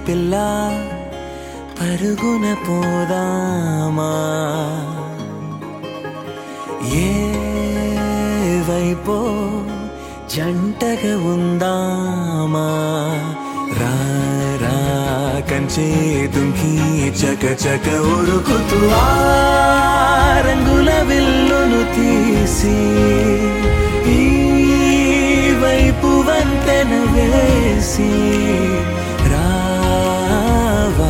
పిల్ల పరుగున పోదామా ఏ వైపో జంటగా ఉందామా రా రా కంచే దుంకి చక చక ఉరుకుతూ ఆ రంగుల విల్లును తీసి ఈ వైపు వంతెన వేసి రావా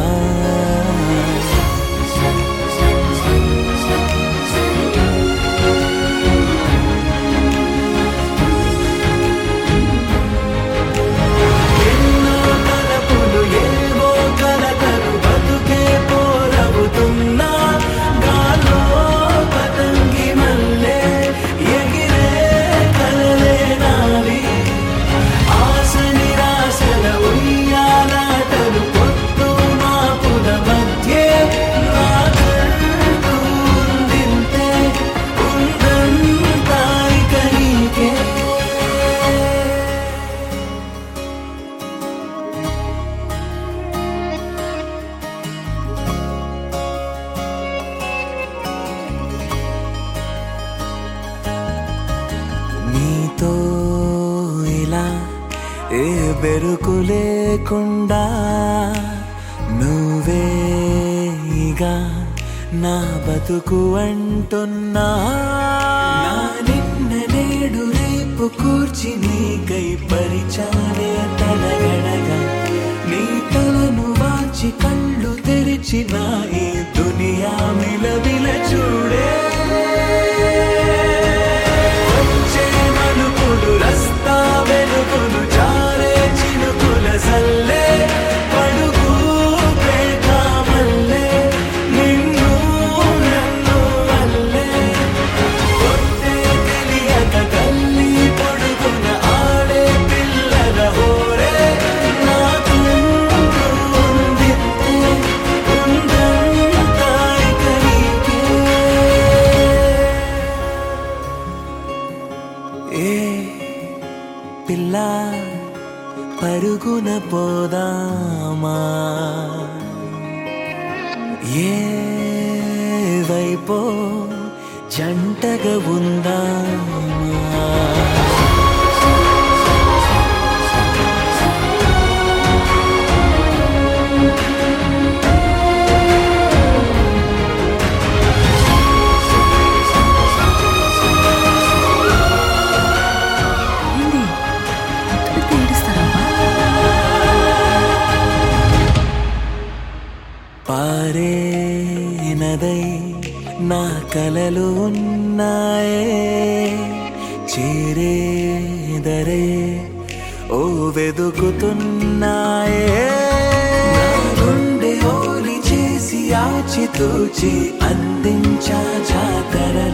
ఎన్నో తలపులు ఏవో కలతలు బతుకే పోరవుతున్నా గాల్లో పతంగి మల్లె ఎగిరే కలలే నావి ఆశ నిరాశల ఉయ్యాలాటలు పొత్తు మాపుల మధ్య నాకంటూ ఉందింతే ఉందంతా ఇక నీకే నీతో ఇలా ఏ బెరుకు లేకుండా నువ్వేగా నా బతుకు అంటున్నా నా నిన్న నేడు రేపు కూర్చి నీకై పరిచాలే తలగడగా నీ తలను వాచి కళ్ళు తెరిచిన ఈ దునియా మిలవిల చూడే వచ్చే మలుపులు రస్తా వెలుగులు జారే చినుకుల సల్లే పడుగు పేట మల్లె నిన్ను నన్ను వల్లే కొట్టే తెలియక కల్లి పొడుగున ఆడే పిల్లల హోరే నాకు ఉందితే ఉందంతా ఇక నీకే ఏ పిల్ల పరుగున పోదామా ఏ వైపో జంటగా ఉందామా ఏంది అంత పెద్ద ఏడుస్తారమ్మా పారే నదై నా కలలు ఉన్నాయే చేరేదరే ఓ వెదుకుతున్నాయే నా గుండె ఓలి చేసి ఆచితూచి అందించా జాతరల